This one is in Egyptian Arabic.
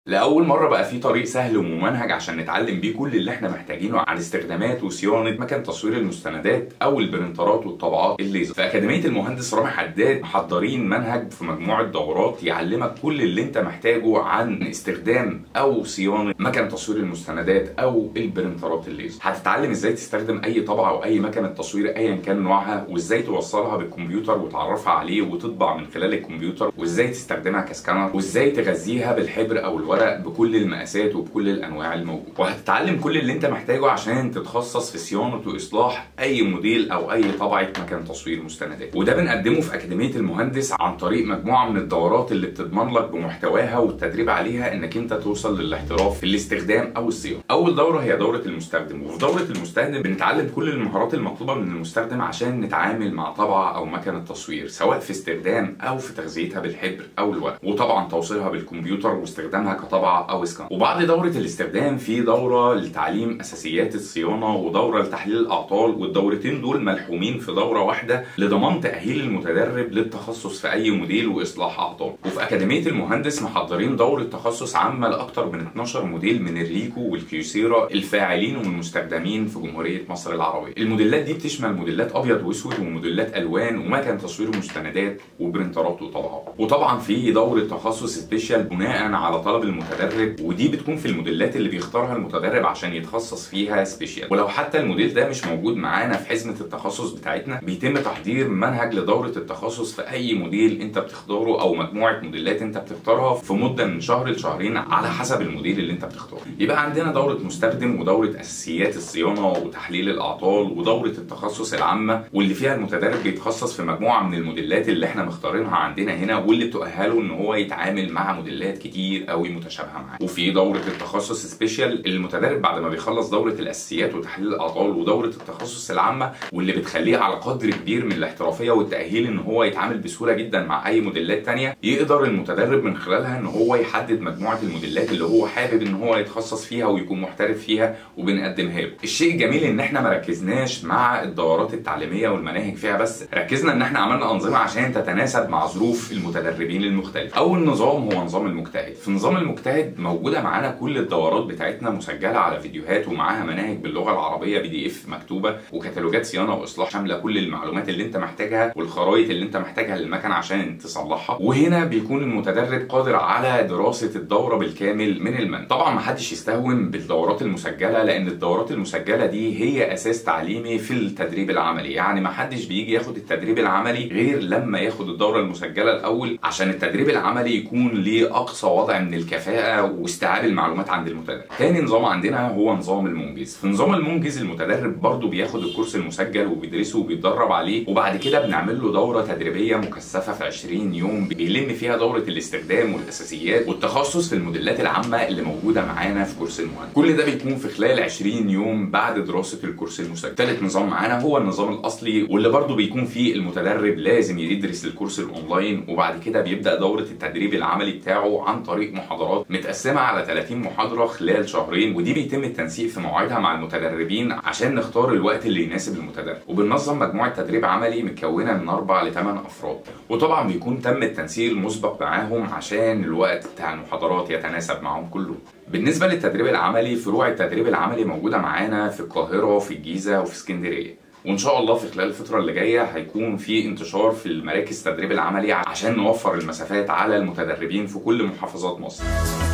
لاول مره بقى في طريق سهل وممنهج عشان نتعلم بيه كل اللي احنا محتاجينه عن استخدامات وصيانه مكان تصوير المستندات او البرنترات والطبعات الليزر في اكاديميه المهندس رامي حداد محضرين منهج في مجموعه دورات يعلمك كل اللي انت محتاجه عن استخدام او صيانه مكان تصوير المستندات او البرنترات الليزر هتتعلم ازاي تستخدم اي طبعه او اي مكنه تصوير ايا كان نوعها وازاي توصلها بالكمبيوتر وتعرفها عليه وتطبع من خلال الكمبيوتر وازاي تستخدمها كسكانر وازاي تغذيها بالحبر او الورق بكل المقاسات وبكل الانواع الموجوده وهتتعلم كل اللي انت محتاجه عشان تتخصص في صيانه واصلاح اي موديل او اي طبعه مكان تصوير مستندات وده بنقدمه في اكاديميه المهندس عن طريق مجموعه من الدورات اللي بتضمن لك بمحتواها والتدريب عليها انك انت توصل للاحتراف في الاستخدام او الصيانه اول دوره هي دوره المستخدم وفي دوره المستخدم بنتعلم كل المهارات المطلوبه من المستخدم عشان نتعامل مع طبعه او مكنه تصوير سواء في استخدام او في تغذيتها بالحبر او الورق وطبعا توصيلها بالكمبيوتر واستخدامها كطبعه او سكان وبعد دوره الاستخدام في دوره لتعليم اساسيات الصيانه ودوره لتحليل الاعطال والدورتين دول ملحومين في دوره واحده لضمان تاهيل المتدرب للتخصص في اي موديل واصلاح اعطال وفي اكاديميه المهندس محضرين دوره تخصص عامه لاكثر من 12 موديل من الريكو والكيوسيرا الفاعلين والمستخدمين في جمهوريه مصر العربيه الموديلات دي بتشمل موديلات ابيض واسود وموديلات الوان ومكن تصوير مستندات وبرنترات وطبعات وطبعا في دوره تخصص سبيشال بناء على طلب المتدرب ودي بتكون في الموديلات اللي بيختارها المتدرب عشان يتخصص فيها سبيشال ولو حتى الموديل ده مش موجود معانا في حزمه التخصص بتاعتنا بيتم تحضير منهج لدوره التخصص في اي موديل انت بتختاره او مجموعه موديلات انت بتختارها في مده من شهر لشهرين على حسب الموديل اللي انت بتختاره يبقى عندنا دوره مستخدم ودوره اساسيات الصيانه وتحليل الاعطال ودوره التخصص العامه واللي فيها المتدرب بيتخصص في مجموعه من الموديلات اللي احنا مختارينها عندنا هنا واللي بتؤهله ان هو يتعامل مع موديلات كتير قوي متشابهه معاه وفي دوره التخصص سبيشال المتدرب بعد ما بيخلص دوره الاساسيات وتحليل الاعطال ودوره التخصص العامه واللي بتخليه على قدر كبير من الاحترافيه والتاهيل ان هو يتعامل بسهوله جدا مع اي موديلات تانية يقدر المتدرب من خلالها ان هو يحدد مجموعه الموديلات اللي هو حابب ان هو يتخصص فيها ويكون محترف فيها وبنقدمها له الشيء الجميل ان احنا ما ركزناش مع الدورات التعليميه والمناهج فيها بس ركزنا ان احنا عملنا انظمه عشان تتناسب مع ظروف المتدربين المختلفه اول نظام هو نظام المجتهد في نظام المجتهد موجوده معانا كل الدورات بتاعتنا مسجله على فيديوهات ومعاها مناهج باللغه العربيه بي دي اف مكتوبه وكتالوجات صيانه واصلاح شامله كل المعلومات اللي انت محتاجها والخرائط اللي انت محتاجها للمكنه عشان تصلحها وهنا بيكون المتدرب قادر على دراسه الدوره بالكامل من المن طبعا ما حدش يستهون بالدورات المسجله لان الدورات المسجله دي هي اساس تعليمي في التدريب العملي يعني ما حدش بيجي ياخد التدريب العملي غير لما ياخد الدوره المسجله الاول عشان التدريب العملي يكون ليه اقصى وضع من الكفاءه واستيعاب المعلومات عند المتدرب تاني نظام عندنا هو نظام المنجز في نظام المنجز المتدرب برضه بياخد الكورس المسجل وبيدرسه وبيتدرب عليه وبعد كده بنعمل له دوره تدريبيه مكثفه في 20 يوم بيلم فيها دوره الاستخدام والاساسيات والتخصص في الموديلات العامه اللي موجوده معانا في كورس المهندس كل ده بيكون في خلال 20 يوم بعد دراسه الكورس المسجل ثالث نظام معانا هو النظام الاصلي واللي برضه بيكون فيه المتدرب لازم يدرس الكورس الاونلاين وبعد كده بيبدا دوره التدريب العملي بتاعه عن طريق محاضرات متقسمه على 30 محاضره خلال شهرين ودي بيتم التنسيق في مواعيدها مع المتدربين عشان نختار الوقت اللي يناسب المتدرب وبننظم مجموعه تدريب عملي متكونه من اربع لثمان افراد وطبعا بيكون تم التنسيق المسبق معاهم عشان الوقت بتاع المحاضرات يتناسب معاهم كلهم بالنسبه للتدريب العملي فروع التدريب العملي موجوده معانا في القاهره وفي الجيزه وفي اسكندريه وان شاء الله في خلال الفتره اللي جايه هيكون في انتشار في المراكز التدريب العملي عشان نوفر المسافات على المتدربين في كل محافظات مصر